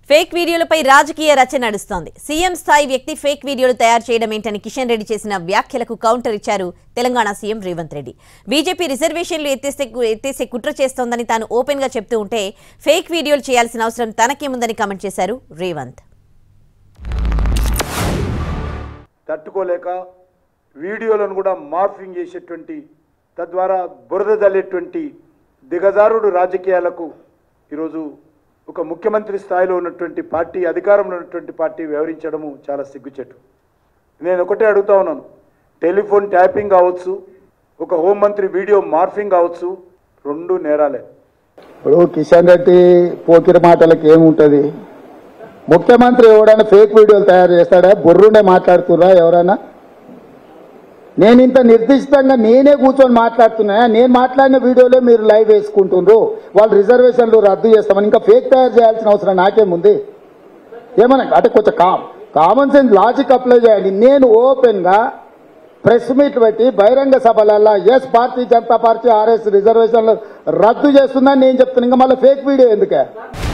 fake వీడియోలపై రాజకీయ రచ నడుస్తోంది CM స్థాయి వ్యక్తి ఫేక్ వీడియోలు తయారు చేయడం ఏంటని కిషన్ రెడ్డి చేసిన వ్యాఖ్యలకు కౌంటర్ ఇచ్చారు తెలంగాణ సీఎం రేవంత్ రెడ్డి బీజేపీ రిజర్వేషన్లు ఎత్తేస్తే ఎత్తేసే కుట్ర చేస్తోందని తాను ఓపెన్ గా చెప్తూ ఉంటే ఫేక్ వీడియోలు చేయాల్సిన అవసరం తనకేముందని కామెంట్ చేశారు రేవంత్ తట్టుకోలేక వీడియోలను కూడా మార్ఫింగ్ చేసేటువంటి తద్వారా బురద జల్లేటువంటి దిగజారుడు రాజకీయాలకు ఈరోజు ఒక ముఖ్యమంత్రి స్థాయిలో ఉన్నటువంటి పార్టీ అధికారంలో ఉన్నటువంటి పార్టీ వ్యవహరించడము చాలా సిగ్గుచెట్టు నేను ఒకటే అడుగుతా ఉన్నాను టెలిఫోన్ ట్యాపింగ్ కావచ్చు ఒక హోంమంత్రి వీడియో మార్ఫింగ్ కావచ్చు రెండు నేరాలే ఇప్పుడు కిషన్ రెడ్డి పోకిరి మాటలకు ఏముంటది ముఖ్యమంత్రి ఎవడైనా ఫేక్ వీడియోలు తయారు చేస్తాడా బొర్రుండే మాట్లాడుతున్నా ఎవరైనా నేను ఇంత నిర్దిష్టంగా నేనే కూర్చొని మాట్లాడుతున్నా నేను మాట్లాడిన వీడియోలే మీరు లైవ్ వేసుకుంటుండ్రు వాళ్ళు రిజర్వేషన్లు రద్దు చేస్తామని ఇంకా ఫేక్ తయారు చేయాల్సిన అవసరం నాకేముంది ఏమన్నా అంటే కొంచెం కా కామన్ సెన్స్ లాజిక్ అప్లై చేయండి నేను ఓపెన్గా ప్రెస్ మీట్ పెట్టి బహిరంగ సభలల్లా ఎస్ భారతీయ జనతా పార్టీ ఆర్ఎస్ రిజర్వేషన్లు రద్దు చేస్తుందని నేను చెప్తున్నాను ఇంకా మళ్ళీ ఫేక్ వీడియో ఎందుకే